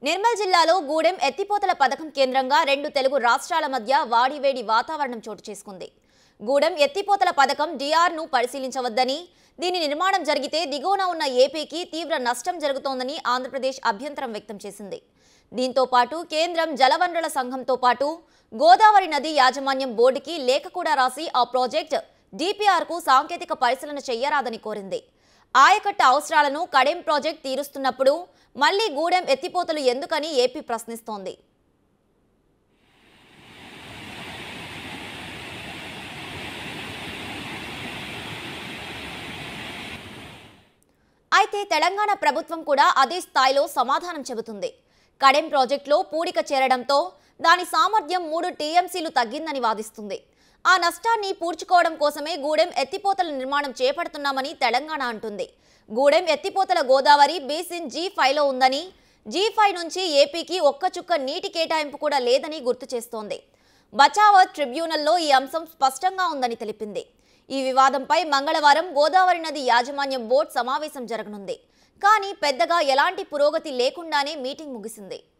నిర్మల్ జిల్లాలో గూడెం ఎత్తిపోతల పథకం కేంద్రంగా రెండు తెలుగు రాష్ట్రాల మధ్య వాడివేడి వాతావరణం చోటు చేసుకుంది గూడెం ఎత్తిపోతల పథకం డిఆర్ను పరిశీలించవద్దని దీని నిర్మాణం జరిగితే దిగువన ఉన్న ఏపీకి తీవ్ర నష్టం జరుగుతోందని ఆంధ్రప్రదేశ్ అభ్యంతరం వ్యక్తం చేసింది దీంతో పాటు కేంద్రం జలవనరుల సంఘంతో పాటు గోదావరి నది యాజమాన్యం బోర్డుకి లేఖ కూడా రాసి ఆ ప్రాజెక్ట్ డిపిఆర్కు సాంకేతిక పరిశీలన చెయ్యరాదని కోరింది ఆయకట్ట అవసరాలను కడెం ప్రాజెక్ట్ తీరుస్తున్నప్పుడు మళ్లీ గూడెం ఎత్తిపోతలు ఎందుకని ఏపీ ప్రశ్నిస్తోంది అయితే తెలంగాణ ప్రభుత్వం కూడా అదే స్థాయిలో సమాధానం చెబుతుంది కడెం ప్రాజెక్టులో పూడిక చేరడంతో దాని సామర్థ్యం మూడు టీఎంసీలు తగ్గిందని వాదిస్తుంది ఆ నష్టాన్ని పూడ్చుకోవడం కోసమే గూడెం ఎత్తిపోతల నిర్మాణం చేపడుతున్నామని తెలంగాణ అంటుంది గూడెం ఎత్తిపోతల గోదావరి బేసిన్ జీ ఫైవ్లో ఉందని జీ ఫైవ్ నుంచి ఏపీకి ఒక్క చుక్క నీటి కేటాయింపు కూడా లేదని గుర్తు చేస్తోంది బచావత్ ట్రిబ్యునల్లో ఈ అంశం స్పష్టంగా ఉందని తెలిపింది ఈ వివాదంపై మంగళవారం గోదావరి నది యాజమాన్యం బోర్డు సమావేశం జరగనుంది కానీ పెద్దగా ఎలాంటి పురోగతి లేకుండానే మీటింగ్ ముగిసింది